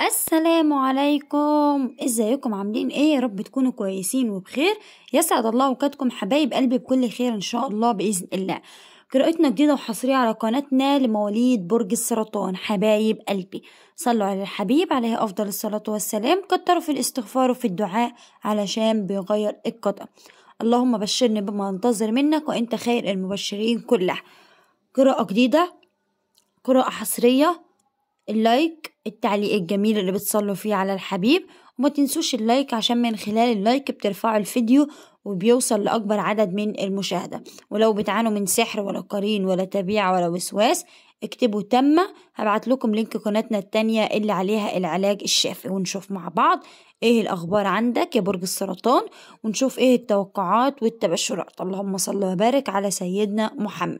السلام عليكم ازيكم عاملين ايه يا رب تكونوا كويسين وبخير يسعد الله اوقاتكم حبايب قلبي بكل خير ان شاء الله باذن الله قراءتنا جديدة وحصرية على قناتنا لمواليد برج السرطان حبايب قلبي صلوا على الحبيب عليه أفضل الصلاة والسلام كتروا في الاستغفار وفي الدعاء علشان بيغير القدر اللهم بشرني بما انتظر منك وانت خير المبشرين كلها قراءة جديدة قراءة حصرية اللايك التعليق الجميل اللي بتصلوا فيه على الحبيب وما تنسوش اللايك عشان من خلال اللايك بترفعوا الفيديو وبيوصل لأكبر عدد من المشاهدة ولو بتعانوا من سحر ولا قرين ولا تبيع ولا وسواس اكتبوا تم هبعت لكم لينك قناتنا التانية اللي عليها العلاج الشافي ونشوف مع بعض ايه الأخبار عندك يا برج السرطان ونشوف ايه التوقعات والتبشرات اللهم صل وبارك على سيدنا محمد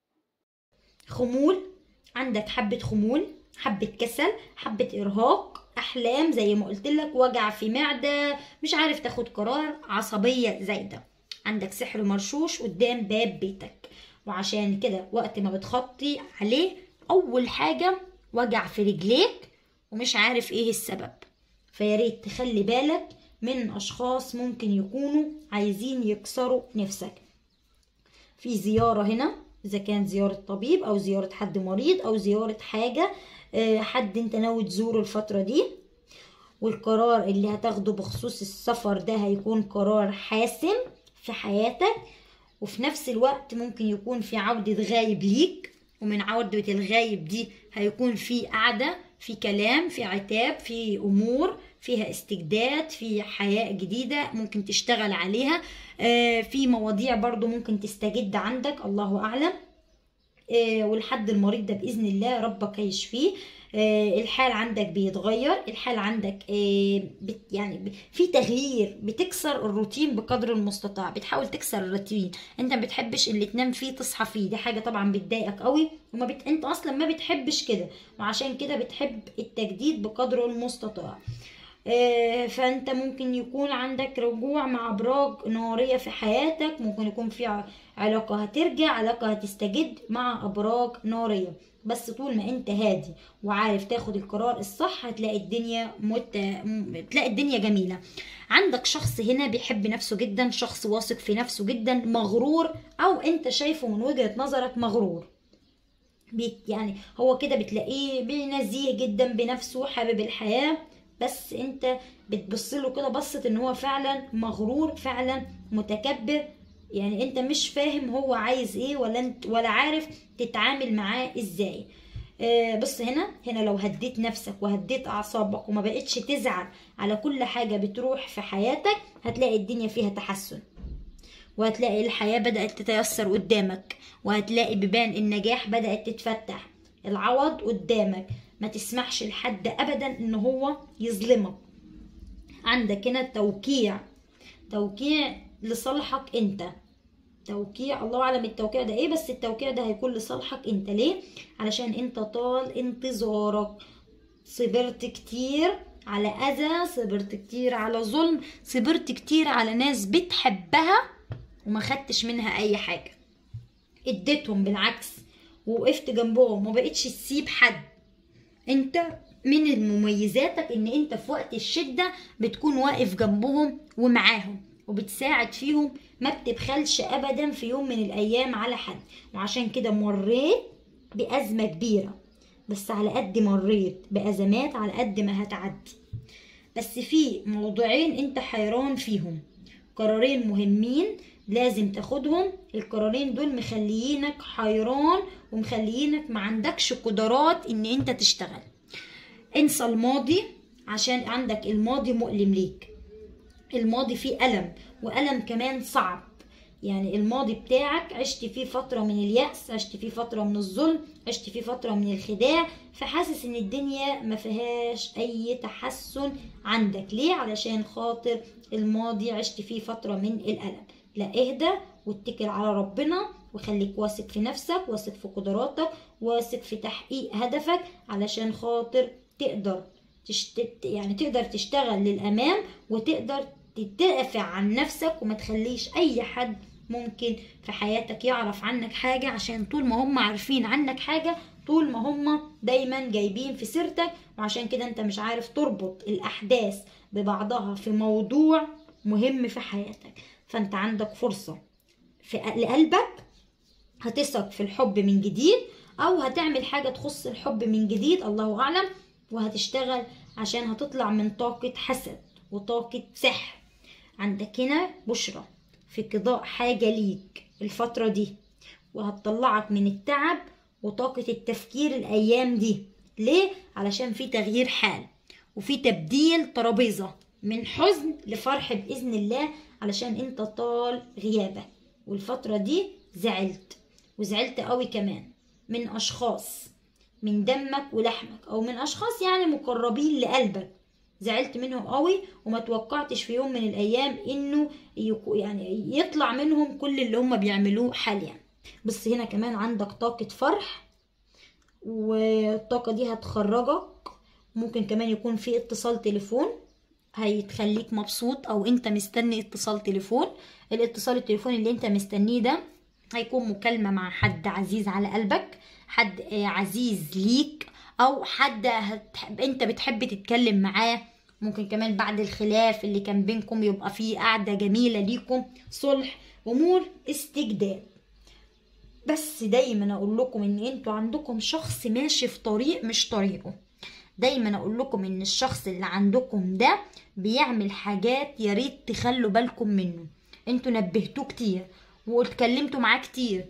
خمول عندك حبة خمول حبة كسل حبة إرهاق أحلام زي ما قلت لك وجع في معدة مش عارف تاخد قرار عصبية زايدة عندك سحر مرشوش قدام باب بيتك وعشان كده وقت ما بتخطي عليه أول حاجة وجع في رجليك ومش عارف ايه السبب فياريت تخلي بالك من أشخاص ممكن يكونوا عايزين يكسروا نفسك في زيارة هنا إذا كان زيارة طبيب أو زيارة حد مريض أو زيارة حاجة حد انت ناوي تزوره الفترة دي والقرار اللي هتاخده بخصوص السفر ده هيكون قرار حاسم في حياتك وفي نفس الوقت ممكن يكون في عودة غايب ليك ومن عودة الغايب دي هيكون في قعدة في كلام في عتاب في أمور فيها استجداد في حياة جديدة ممكن تشتغل عليها في مواضيع برضو ممكن تستجد عندك الله أعلم والحد المريض ده باذن الله ربك هيشفيه الحال عندك بيتغير الحال عندك يعني في تغيير بتكسر الروتين بقدر المستطاع بتحاول تكسر الروتين انت ما بتحبش اللي تنام فيه تصحى فيه دي حاجه طبعا بتضايقك قوي وما بت... انت اصلا ما بتحبش كده وعشان كده بتحب التجديد بقدر المستطاع فانت ممكن يكون عندك رجوع مع ابراج ناريه في حياتك ممكن يكون في علاقه هترجع علاقه هتستجد مع ابراج ناريه بس طول ما انت هادي وعارف تاخد القرار الصح هتلاقي الدنيا مت... تلاقي الدنيا جميله عندك شخص هنا بيحب نفسه جدا شخص واثق في نفسه جدا مغرور او انت شايفه من وجهه نظرك مغرور بيت يعني هو كده بتلاقيه بنزيه جدا بنفسه حابب الحياه بس انت بتبص له كده بصت ان هو فعلا مغرور فعلا متكبر يعني انت مش فاهم هو عايز ايه ولا انت ولا عارف تتعامل معاه ازاي آه بص هنا هنا لو هديت نفسك وهديت اعصابك وما بقتش تزعل على كل حاجه بتروح في حياتك هتلاقي الدنيا فيها تحسن وهتلاقي الحياه بدات تتيسر قدامك وهتلاقي بيبان النجاح بدات تتفتح العوض قدامك ما تسمحش لحد ابدا ان هو يظلمك عندك هنا توقيع توقيع لصالحك انت توقيع الله اعلم التوقيع ده ايه بس التوقيع ده هيكون لصالحك انت ليه علشان انت طال انتظارك صبرت كتير على اذى صبرت كتير على ظلم صبرت كتير على ناس بتحبها وما خدتش منها اي حاجه اديتهم بالعكس ووقفت جنبهم وما بقتش تسيب حد انت من مميزاتك ان انت في وقت الشدة بتكون واقف جنبهم ومعاهم وبتساعد فيهم ما بتبخلش ابدا في يوم من الايام على حد وعشان كده مريت بازمة كبيرة بس على قد مريت بازمات على قد ما هتعدي بس في موضوعين انت حيران فيهم قرارين مهمين لازم تاخدهم القرارين دول مخليينك حيران ومخليينك ما عندكش قدرات ان انت تشتغل انسى الماضي عشان عندك الماضي مؤلم ليك الماضي فيه ألم وألم كمان صعب يعني الماضي بتاعك عشت فيه فترة من اليأس عشت فيه فترة من الظلم عشت فيه فترة من الخداع فحاسس ان الدنيا ما فيهاش اي تحسن عندك ليه علشان خاطر الماضي عشت فيه فترة من الألم لا اهدى واتكل على ربنا وخليك واثق في نفسك واثق في قدراتك واثق في تحقيق هدفك علشان خاطر تقدر تشت... يعني تقدر تشتغل للأمام وتقدر تدافع عن نفسك وما تخليش أي حد ممكن في حياتك يعرف عنك حاجة عشان طول ما هم عارفين عنك حاجة طول ما هما دايما جايبين في سيرتك وعشان كده انت مش عارف تربط الاحداث ببعضها في موضوع مهم في حياتك فانت عندك فرصة في لقلبك هتثق في الحب من جديد او هتعمل حاجة تخص الحب من جديد الله اعلم وهتشتغل عشان هتطلع من طاقة حسد وطاقة سحر عندك هنا بشرة في قضاء حاجة ليك الفترة دي وهتطلعك من التعب وطاقة التفكير الأيام دي ليه؟ علشان في تغيير حال وفي تبديل ترابيزة من حزن لفرح بإذن الله علشان انت طال غيابك والفترة دي زعلت وزعلت قوي كمان من أشخاص من دمك ولحمك أو من أشخاص يعني مقربين لقلبك زعلت منهم قوي وما توقعتش في يوم من الأيام إنه يكو يعني يطلع منهم كل اللي هم بيعملوه حاليا بس هنا كمان عندك طاقة فرح والطاقة دي هتخرجك ممكن كمان يكون في اتصال تليفون هيتخليك مبسوط او انت مستني اتصال تليفون الاتصال التليفوني اللي انت مستنيه ده هيكون مكالمة مع حد عزيز على قلبك حد آه، عزيز ليك او حد هتحب انت بتحب تتكلم معاه ممكن كمان بعد الخلاف اللي كان بينكم يبقى فيه قعدة جميلة ليكم صلح امور استجداد بس دايما اقول لكم ان انتوا عندكم شخص ماشي في طريق مش طريقه دايما اقول لكم ان الشخص اللي عندكم ده بيعمل حاجات يا ريت تخلوا بالكم منه انتوا نبهتوه كتير واتكلمتوا معاه كتير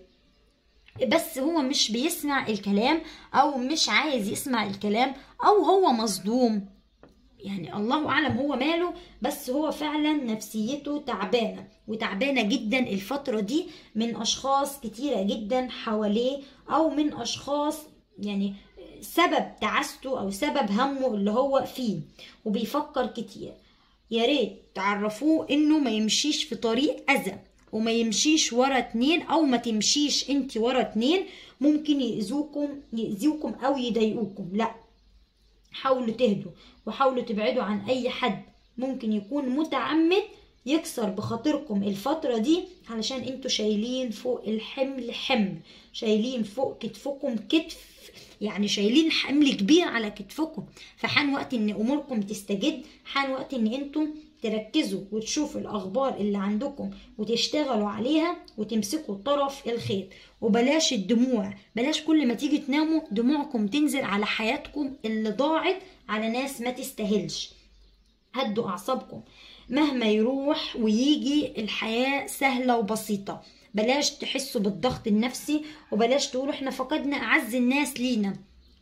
بس هو مش بيسمع الكلام او مش عايز يسمع الكلام او هو مصدوم يعني الله اعلم هو ماله بس هو فعلا نفسيته تعبانه وتعبانه جدا الفتره دي من اشخاص كتيره جدا حواليه او من اشخاص يعني سبب تعاسته او سبب همه اللي هو فيه وبيفكر كتير يا ريت تعرفوه انه ما يمشيش في طريق اذى وما يمشيش ورا اتنين او ما تمشيش انت ورا اتنين ممكن يأذوكم يأذوكم او يضايقوكم لا حاولوا تهدوا وحاولوا تبعدوا عن اي حد ممكن يكون متعمد يكسر بخاطركم الفترة دي علشان انتوا شايلين فوق الحمل حمل شايلين فوق كتفكم كتف يعني شايلين حمل كبير على كتفكم فحان وقت ان اموركم تستجد حان وقت ان انتم تركزوا وتشوفوا الاخبار اللي عندكم وتشتغلوا عليها وتمسكوا طرف الخيط وبلاش الدموع بلاش كل ما تيجي تناموا دموعكم تنزل على حياتكم اللي ضاعت على ناس ما تستاهلش هدوا اعصابكم مهما يروح ويجي الحياة سهلة وبسيطة بلاش تحسوا بالضغط النفسي وبلاش تقولوا احنا فقدنا اعز الناس لينا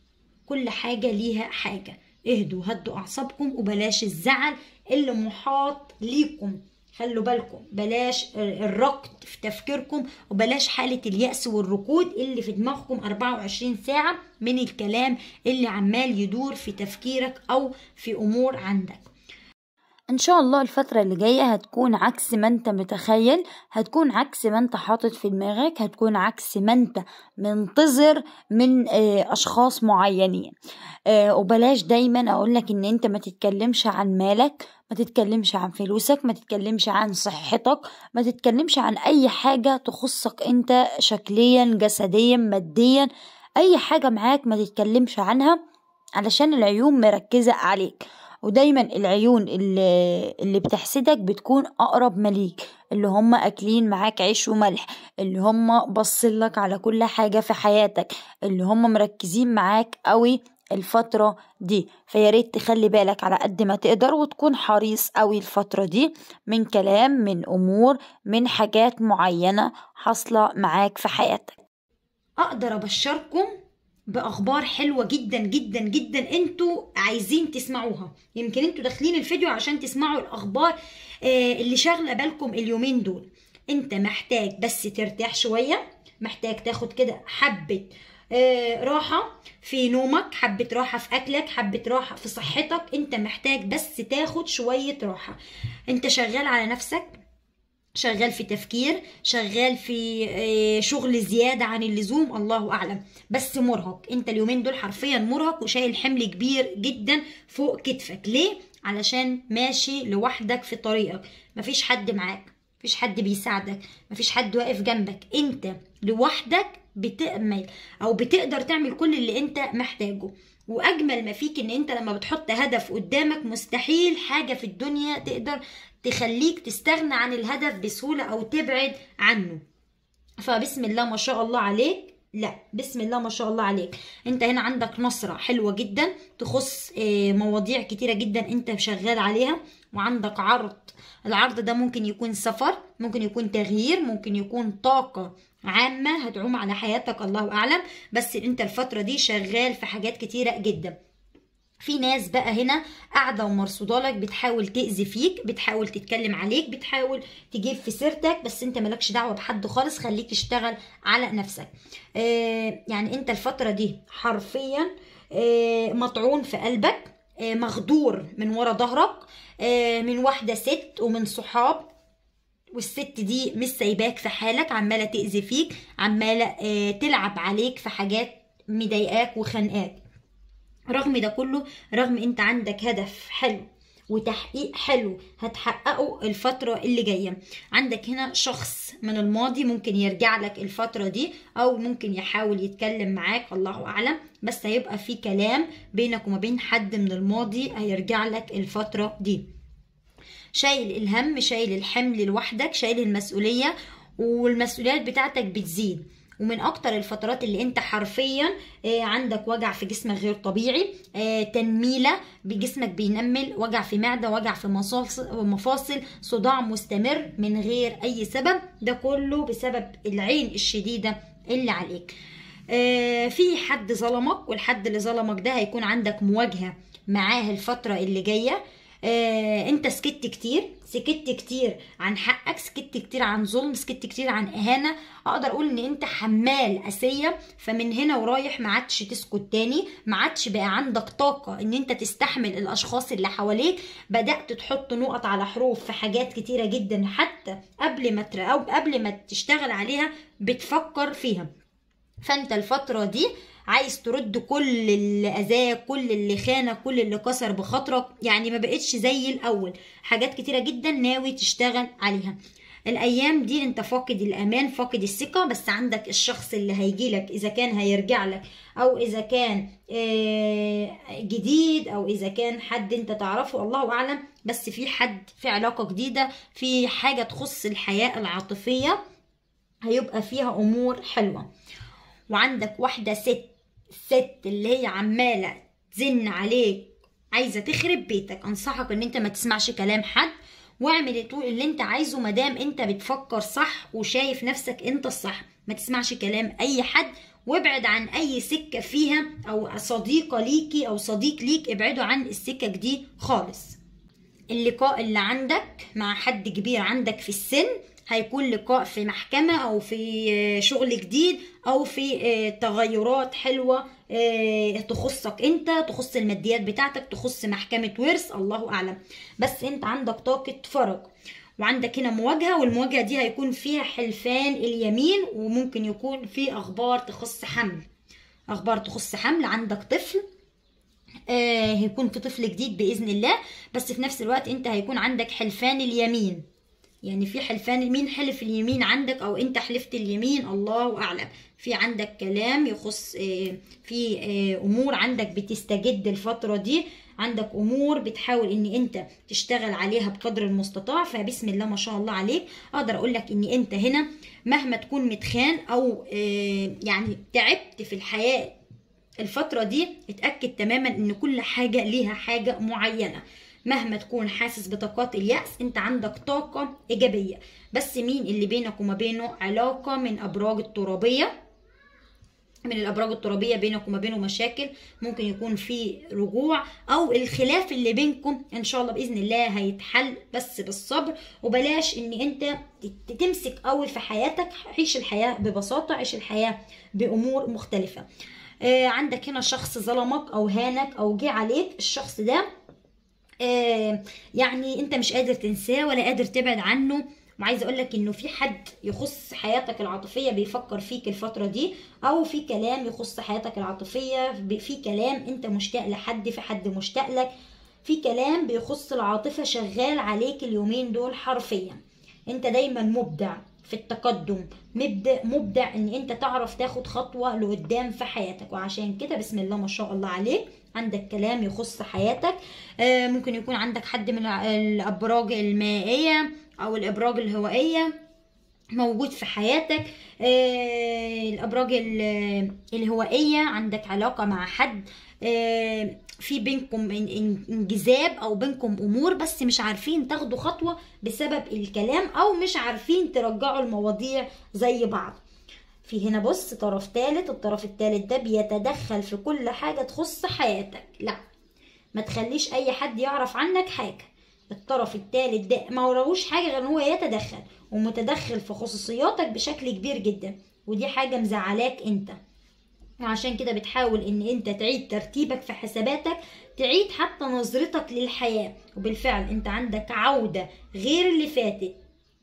كل حاجة ليها حاجة اهدوا هدوا اعصابكم وبلاش الزعل اللي محاط ليكم خلوا بالكم بلاش الركض في تفكيركم وبلاش حالة اليأس والركود اللي في دماغكم 24 ساعة من الكلام اللي عمال يدور في تفكيرك أو في أمور عندك ان شاء الله الفترة اللي جاية هتكون عكس ما انت متخيل هتكون عكس ما انت حاطط في دماغك هتكون عكس ما انت منتظر من آه، اشخاص معينين آه، وبلاش دايما اقولك ان انت ما تتكلمش عن مالك ما تتكلمش عن فلوسك ما تتكلمش عن صحتك ما تتكلمش عن اي حاجة تخصك انت شكليا جسديا ماديا اي حاجة معاك ما تتكلمش عنها علشان العيون مركزة عليك ودايما العيون اللي, اللي بتحسدك بتكون اقرب مليك اللي هم اكلين معاك عيش وملح اللي هم بصلك على كل حاجة في حياتك اللي هم مركزين معاك قوي الفترة دي فياريت تخلي بالك على قد ما تقدر وتكون حريص قوي الفترة دي من كلام من امور من حاجات معينة حاصلة معاك في حياتك اقدر ابشركم باخبار حلوه جدا جدا جدا انتوا عايزين تسمعوها يمكن انتوا داخلين الفيديو عشان تسمعوا الاخبار آه، اللي شاغله بالكم اليومين دول انت محتاج بس ترتاح شويه محتاج تاخد كده حبه آه، راحه في نومك حبه راحه في اكلك حبه راحه في صحتك انت محتاج بس تاخد شويه راحه انت شغال على نفسك شغال في تفكير شغال في آه، شغل زيادة عن اللزوم الله أعلم بس مرهق انت اليومين دول حرفيا مرهق وشايل حمل كبير جدا فوق كتفك ليه؟ علشان ماشي لوحدك في طريقك مفيش حد معاك مفيش حد بيساعدك مفيش حد واقف جنبك انت لوحدك بتعمل او بتقدر تعمل كل اللي انت محتاجه واجمل ما فيك ان انت لما بتحط هدف قدامك مستحيل حاجه في الدنيا تقدر تخليك تستغنى عن الهدف بسهوله او تبعد عنه فبسم الله ما شاء الله عليك لا بسم الله ما شاء الله عليك انت هنا عندك نصرة حلوة جدا تخص آه، مواضيع كتيرة جدا انت شغال عليها وعندك عرض العرض ده ممكن يكون سفر ممكن يكون تغيير ممكن يكون طاقة عامة هتعوم على حياتك الله أعلم بس انت الفترة دي شغال في حاجات كتيرة جدا في ناس بقى هنا قاعدة ومرصودة لك بتحاول تأذي فيك بتحاول تتكلم عليك بتحاول تجيب في سيرتك بس انت مالكش دعوة بحد خالص خليك تشتغل على نفسك آه يعني انت الفترة دي حرفيا آه مطعون في قلبك آه مغدور من ورا ظهرك آه من واحدة ست ومن صحاب والست دي مش سايباك في حالك عمالة تأذي فيك عمالة آه تلعب عليك في حاجات مضايقاك وخانقاك رغم ده كله رغم انت عندك هدف حلو وتحقيق حلو هتحققه الفترة اللي جاية عندك هنا شخص من الماضي ممكن يرجع لك الفترة دي أو ممكن يحاول يتكلم معاك الله أعلم بس هيبقى في كلام بينك وما بين حد من الماضي هيرجع لك الفترة دي شايل الهم شايل الحمل لوحدك شايل المسؤولية والمسؤوليات بتاعتك بتزيد ومن اكتر الفترات اللي انت حرفيا آه، عندك وجع في جسمك غير طبيعي آه، تنميله بجسمك بينمل وجع في معده وجع في مصاص- مفاصل صداع مستمر من غير اي سبب ده كله بسبب العين الشديده اللي عليك آه، في حد ظلمك والحد اللي ظلمك ده هيكون عندك مواجهه معاه الفتره اللي جايه آه، انت سكت كتير سكت كتير عن حقك سكت كتير عن ظلم سكت كتير عن اهانه اقدر اقول ان انت حمال اسيه فمن هنا ورايح ما عادش تسكت تاني ما عادش بقى عندك طاقه ان انت تستحمل الاشخاص اللي حواليك بدات تحط نقط على حروف في حاجات كتيره جدا حتى قبل ما تر... او قبل ما تشتغل عليها بتفكر فيها فانت الفترة دي عايز ترد كل اللي اذاك كل اللي خانك كل اللي كسر بخاطرك يعني ما بقتش زي الاول حاجات كتيرة جدا ناوي تشتغل عليها الايام دي انت فاقد الامان فاقد الثقة بس عندك الشخص اللي هيجيلك اذا كان هيرجع لك او اذا كان آه، جديد او اذا كان حد انت تعرفه الله اعلم بس في حد في علاقة جديدة في حاجة تخص الحياة العاطفية هيبقى فيها امور حلوه وعندك واحدة ست ست اللي هي عمالة تزن عليك عايزة تخرب بيتك انصحك ان انت ما تسمعش كلام حد واعمل طول اللي انت عايزه مادام انت بتفكر صح وشايف نفسك انت الصح ما تسمعش كلام اي حد وابعد عن اي سكة فيها او صديقة ليكي او صديق ليك ابعدوا عن السكك دي خالص اللقاء اللي عندك مع حد كبير عندك في السن هيكون لقاء في محكمة أو في شغل جديد أو في تغيرات حلوة تخصك أنت تخص الماديات بتاعتك تخص محكمة ورث الله أعلم بس أنت عندك طاقة فرج وعندك هنا مواجهة والمواجهة دي هيكون فيها حلفان اليمين وممكن يكون في أخبار تخص حمل أخبار تخص حمل عندك طفل آه هيكون في طفل جديد باذن الله بس في نفس الوقت انت هيكون عندك حلفان اليمين يعني في حلفان مين حلف اليمين عندك او انت حلفت اليمين الله اعلم في عندك كلام يخص آه في آه امور عندك بتستجد الفتره دي عندك امور بتحاول ان انت تشتغل عليها بقدر المستطاع فبسم الله ما شاء الله عليك اقدر اقول لك ان انت هنا مهما تكون متخان او آه يعني تعبت في الحياه الفترة دي اتأكد تماما ان كل حاجة ليها حاجة معينة مهما تكون حاسس بطاقات اليأس انت عندك طاقة ايجابية بس مين اللي بينك وما بينه علاقة من ابراج الترابية من الابراج الترابيه بينك وما بينه مشاكل ممكن يكون في رجوع او الخلاف اللي بينكم ان شاء الله باذن الله هيتحل بس بالصبر وبلاش ان انت تمسك قوي في حياتك عيش الحياه ببساطه عيش الحياه بامور مختلفه آه عندك هنا شخص ظلمك او هانك او جه عليك الشخص ده آه يعني انت مش قادر تنساه ولا قادر تبعد عنه وعايزه اقول لك انه في حد يخص حياتك العاطفيه بيفكر فيك الفتره دي او في كلام يخص حياتك العاطفيه في كلام انت مشتاق لحد في حد مشتاق لك في كلام بيخص العاطفه شغال عليك اليومين دول حرفيا انت دايما مبدع في التقدم مبدع مبدع ان انت تعرف تاخد خطوه لقدام في حياتك وعشان كده بسم الله ما شاء الله عليك عندك كلام يخص حياتك آه، ممكن يكون عندك حد من الع- الابراج المائيه او الابراج الهوائيه موجود في حياتك آه، الابراج ال- الهوائيه عندك علاقه مع حد آه، في بينكم ان- ان- انجذاب او بينكم امور بس مش عارفين تاخدوا خطوه بسبب الكلام او مش عارفين ترجعوا المواضيع زي بعض في هنا بص طرف ثالث الطرف الثالث ده بيتدخل في كل حاجه تخص حياتك لا ما تخليش اي حد يعرف عنك حاجه الطرف الثالث ده ما وراهوش حاجه غير ان هو يتدخل ومتدخل في خصوصياتك بشكل كبير جدا ودي حاجه مزعلاك انت وعشان كده بتحاول ان انت تعيد ترتيبك في حساباتك تعيد حتى نظرتك للحياه وبالفعل انت عندك عوده غير اللي فاتت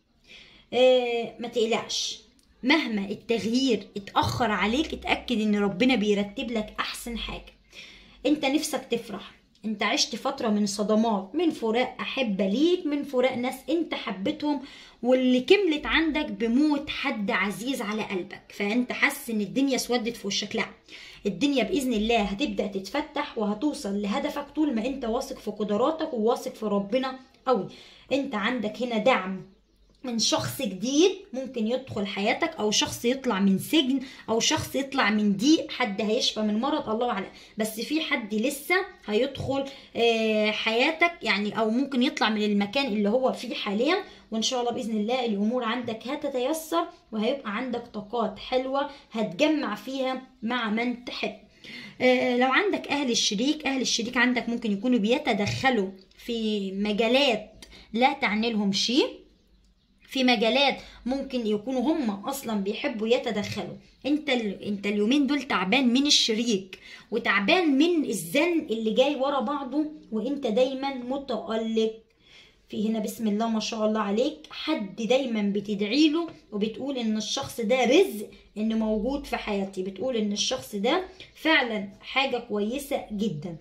آه، ما تقلقش مهما التغيير اتأخر عليك اتأكد ان ربنا بيرتب لك احسن حاجة انت نفسك تفرح انت عشت فترة من صدمات من فراق احبة ليك من فراق ناس انت حبيتهم واللي كملت عندك بموت حد عزيز على قلبك فانت حاسس ان الدنيا اسودت في وشك لا الدنيا باذن الله هتبدا تتفتح وهتوصل لهدفك طول ما انت واثق في قدراتك وواثق في ربنا قوي انت عندك هنا دعم من شخص جديد ممكن يدخل حياتك او شخص يطلع من سجن او شخص يطلع من ضيق حد هيشفى من مرض الله اعلم بس في حد لسه هيدخل آه، حياتك يعني او ممكن يطلع من المكان اللي هو فيه حاليا وان شاء الله باذن الله الامور عندك هتتيسر وهيبقى عندك طاقات حلوه هتجمع فيها مع من تحب آه، لو عندك اهل الشريك اهل الشريك عندك ممكن يكونوا بيتدخلوا في مجالات لا تعني لهم شيء في مجالات ممكن يكونوا هم اصلا بيحبوا يتدخلوا انت ال... انت اليومين دول تعبان من الشريك وتعبان من الزن اللي جاي ورا بعضه وانت دايما متألق في هنا بسم الله ما شاء الله عليك حد دايما بتدعي له وبتقول ان الشخص ده رزق انه موجود في حياتي بتقول ان الشخص ده فعلا حاجة كويسة جدا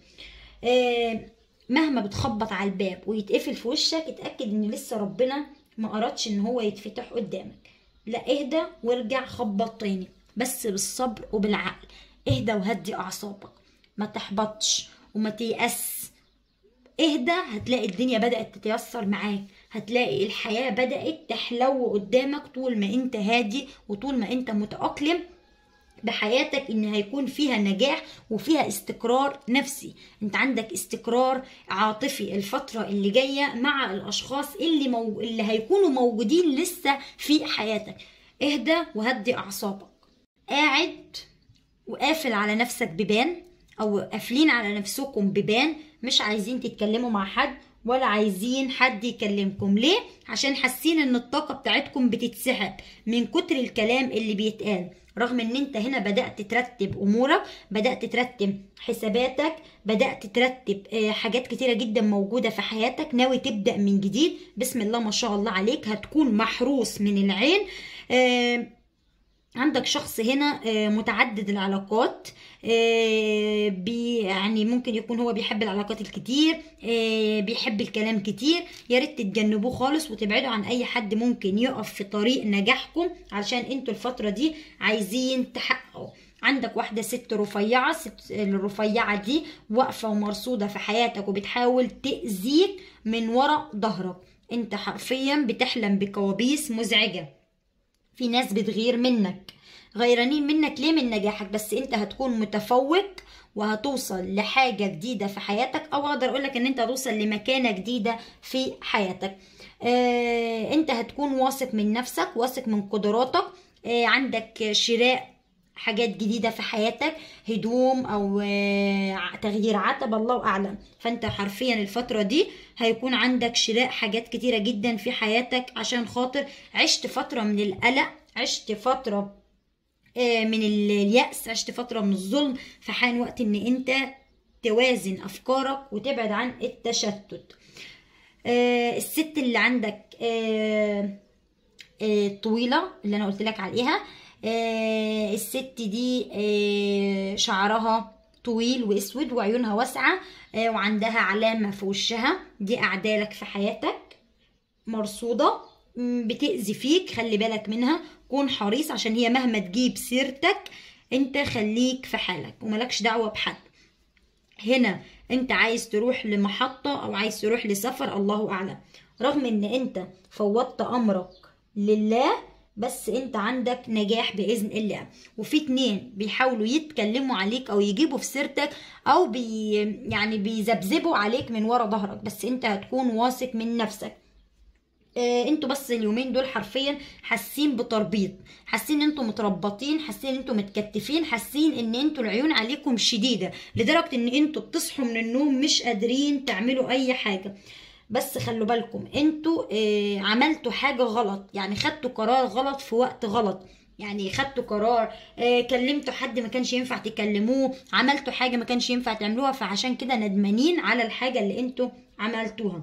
آه مهما بتخبط على الباب ويتقفل في وشك اتأكد ان لسه ربنا ما أردش ان هو يتفتح قدامك لا اهدى وارجع خبط تاني بس بالصبر وبالعقل اهدى وهدي اعصابك ما تحبطش وما تيأس اهدى هتلاقي الدنيا بدأت تتيسر معاك هتلاقي الحياة بدأت تحلو قدامك طول ما انت هادي وطول ما انت متأقلم بحياتك ان هيكون فيها نجاح وفيها استقرار نفسي انت عندك استقرار عاطفي الفترة اللي جاية مع الاشخاص اللي, مو... اللي هيكونوا موجودين لسه في حياتك اهدى وهدي اعصابك قاعد وقافل على نفسك ببان او قافلين على نفسكم ببان مش عايزين تتكلموا مع حد ولا عايزين حد يكلمكم ليه عشان حاسين ان الطاقه بتاعتكم بتتسحب من كتر الكلام اللي بيتقال رغم ان انت هنا بدات ترتب امورك بدات ترتب حساباتك بدات ترتب آه، حاجات كتيره جدا موجوده في حياتك ناوي تبدا من جديد بسم الله ما شاء الله عليك هتكون محروس من العين آه، عندك شخص هنا آه، متعدد العلاقات آه، بي يعني ممكن يكون هو بيحب العلاقات الكتير آه، بيحب الكلام كتير يا ريت تتجنبوه خالص وتبعدوا عن اي حد ممكن يقف في طريق نجاحكم علشان انتوا الفترة دي عايزين تحققوا عندك واحدة ست رفيعة ست الرفيعة دي واقفة ومرصودة في حياتك وبتحاول تأذيك من ورا ظهرك انت حرفيا بتحلم بكوابيس مزعجة في ناس بتغير منك غيرانين منك ليه من نجاحك بس انت هتكون متفوق وهتوصل لحاجة جديدة في حياتك او اقدر اقولك ان انت هتوصل لمكانة جديدة في حياتك اه انت هتكون واثق من نفسك واثق من قدراتك اه عندك شراء حاجات جديدة في حياتك هدوم أو آه، تغيير عتب الله أعلم فأنت حرفيا الفترة دي هيكون عندك شراء حاجات كتيرة جدا في حياتك عشان خاطر عشت فترة من القلق عشت فترة آه، من ال- اليأس عشت فترة من الظلم فحان وقت ان انت توازن افكارك وتبعد عن التشتت آه، الست اللي عندك آه، آه، طويلة اللي انا قلت لك عليها آه، الست دي آه، شعرها طويل واسود وعيونها واسعة آه، وعندها علامة في وشها دي اعدالك في حياتك مرصودة م، بتأذي فيك خلي بالك منها كون حريص عشان هي مهما تجيب سيرتك انت خليك في حالك وملكش دعوة بحد هنا انت عايز تروح لمحطة او عايز تروح لسفر الله اعلم رغم ان انت فوضت امرك لله بس انت عندك نجاح باذن الله وفي اتنين بيحاولوا يتكلموا عليك او يجيبوا في سيرتك او بي يعني بيذبذبوا عليك من ورا ظهرك بس انت هتكون واثق من نفسك آه، انتوا بس اليومين دول حرفيا حاسين بتربيط حاسين ان انتوا متربطين حاسين ان انتوا متكتفين حاسين ان انتوا العيون عليكم شديده لدرجه ان انتوا بتصحوا من النوم مش قادرين تعملوا اي حاجه بس خلوا بالكم انتوا آه، عملتوا حاجه غلط يعني خدتوا قرار غلط في وقت غلط يعني خدتوا قرار آه، كلمتوا حد ما كانش ينفع تكلموه عملتوا حاجه ما كانش ينفع تعملوها فعشان كده ندمانين على الحاجه اللي انتوا عملتوها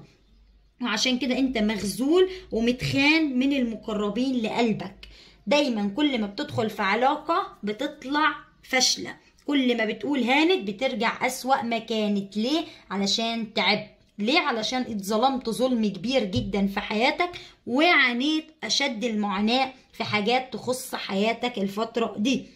وعشان كده انت مخزول ومتخان من المقربين لقلبك دايما كل ما بتدخل في علاقة بتطلع فاشلة كل ما بتقول هانت بترجع أسوأ ما كانت ليه علشان تعبت ليه علشان اتظلمت ظلم كبير جدا في حياتك وعانيت أشد المعاناة في حاجات تخص حياتك الفترة دي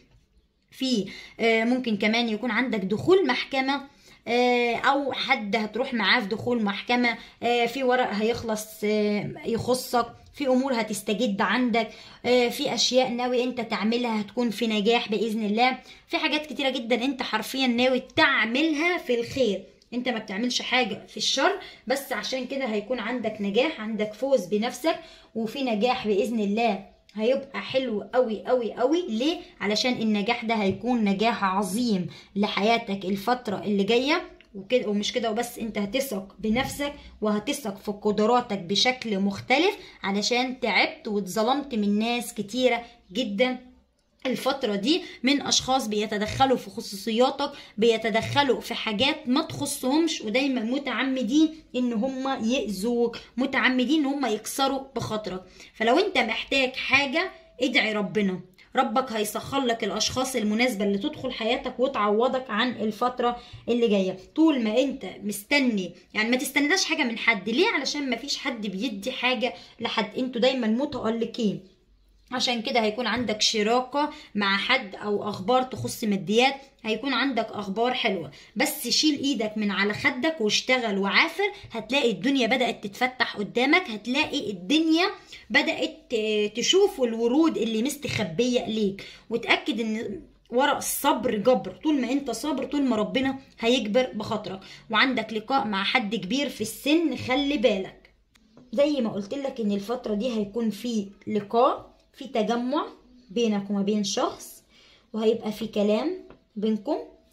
في آه، ممكن كمان يكون عندك دخول محكمة آه، او حد هتروح معاه في دخول محكمة آه، في ورق هيخلص آه، يخصك في امور هتستجد عندك آه، في اشياء ناوي انت تعملها هتكون في نجاح باذن الله في حاجات كتيرة جدا انت حرفيا ناوي تعملها في الخير انت ما بتعملش حاجة في الشر بس عشان كده هيكون عندك نجاح عندك فوز بنفسك وفي نجاح باذن الله هيبقى حلو قوي قوي قوي ليه علشان النجاح ده هيكون نجاح عظيم لحياتك الفترة اللي جاية وكده ومش كده وبس انت هتثق بنفسك وهتثق في قدراتك بشكل مختلف علشان تعبت واتظلمت من ناس كتيرة جدا الفترة دي من أشخاص بيتدخلوا في خصوصياتك بيتدخلوا في حاجات ما تخصهمش ودايما متعمدين إن هم يأذوك متعمدين إن هم يكسروا بخاطرك فلو أنت محتاج حاجة ادعي ربنا ربك هيسخر لك الاشخاص المناسبه اللي تدخل حياتك وتعوضك عن الفتره اللي جايه طول ما انت مستني يعني ما تستناش حاجه من حد ليه علشان ما فيش حد بيدي حاجه لحد انتوا دايما متالقين عشان كده هيكون عندك شراكة مع حد أو أخبار تخص ماديات هيكون عندك أخبار حلوة بس شيل إيدك من على خدك واشتغل وعافر هتلاقي الدنيا بدأت تتفتح قدامك هتلاقي الدنيا بدأت ت- تشوف الورود اللي مستخبية ليك وتأكد إن ورا الصبر جبر طول ما انت صابر طول ما ربنا هيجبر بخاطرك وعندك لقاء مع حد كبير في السن خلي بالك زي ما قلت لك ان الفترة دي هيكون في لقاء في تجمع بينك وما بين شخص وهيبقى في كلام بينكم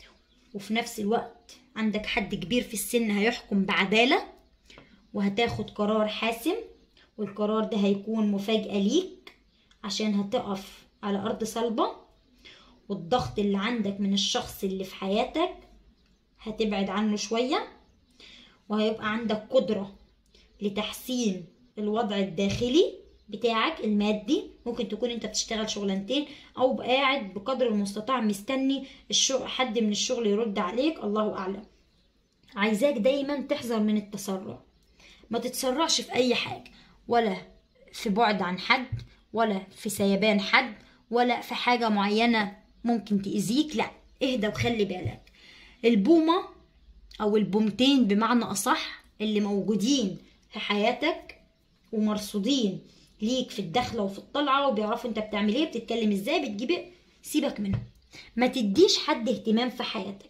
وفي نفس الوقت عندك حد كبير في السن هيحكم بعدالة وهتاخد قرار حاسم والقرار ده هيكون مفاجأة ليك عشان هتقف على أرض صلبة والضغط اللي عندك من الشخص اللي في حياتك هتبعد عنه شوية وهيبقى عندك قدرة لتحسين الوضع الداخلي بتاعك المادي ممكن تكون انت بتشتغل شغلانتين او قاعد بقدر المستطاع مستني الشغل حد من الشغل يرد عليك الله اعلم عايزاك دايما تحذر من التسرع ما تتسرعش في اي حاجة ولا في بعد عن حد ولا في سيبان حد ولا في حاجة معينة ممكن تأذيك لا اهدى وخلي بالك البومة او البومتين بمعنى اصح اللي موجودين في حياتك ومرصودين ليك في الدخله وفي الطلعه وبيعرفوا انت بتعمل ايه بتتكلم ازاي بتجيب ايه سيبك منهم ما تديش حد اهتمام في حياتك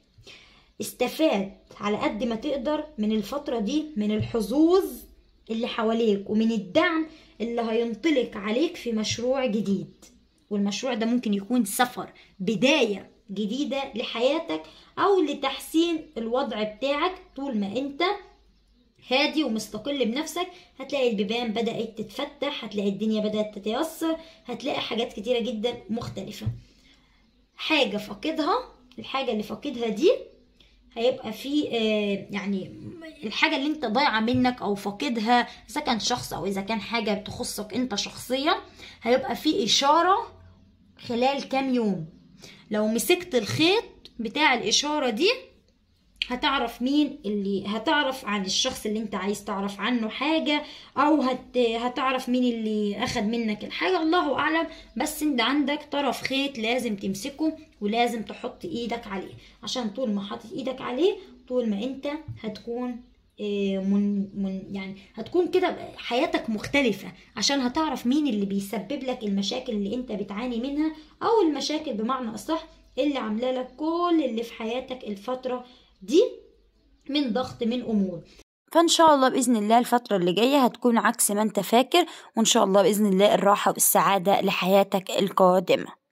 استفاد على قد ما تقدر من الفترة دي من الحظوظ اللي حواليك ومن الدعم اللي هينطلق عليك في مشروع جديد والمشروع ده ممكن يكون سفر بداية جديدة لحياتك أو لتحسين الوضع بتاعك طول ما أنت هادي ومستقل بنفسك هتلاقي البيبان بدأت تتفتح هتلاقي الدنيا بدأت تتيسر هتلاقي حاجات كتيرة جدا مختلفة حاجة فاقدها الحاجة اللي فاقدها دي هيبقى في آه، يعني الحاجة اللي انت ضايعة منك او فاقدها اذا كان شخص او اذا كان حاجة بتخصك انت شخصيا هيبقى في اشارة خلال كام يوم لو مسكت الخيط بتاع الاشارة دي هتعرف مين اللي هتعرف عن الشخص اللي انت عايز تعرف عنه حاجة او هت هتعرف مين اللي اخد منك الحاجة الله اعلم بس انت عندك طرف خيط لازم تمسكه ولازم تحط ايدك عليه عشان طول ما حاطط ايدك عليه طول ما انت هتكون إيه، من من يعني هتكون كده حياتك مختلفة عشان هتعرف مين اللي بيسبب لك المشاكل اللي انت بتعاني منها او المشاكل بمعنى اصح اللي عامله لك كل اللي في حياتك الفترة دي من ضغط من امور فإن شاء الله بإذن الله الفترة اللي جاية هتكون عكس ما أنت فاكر وإن شاء الله بإذن الله الراحة والسعادة لحياتك القادمة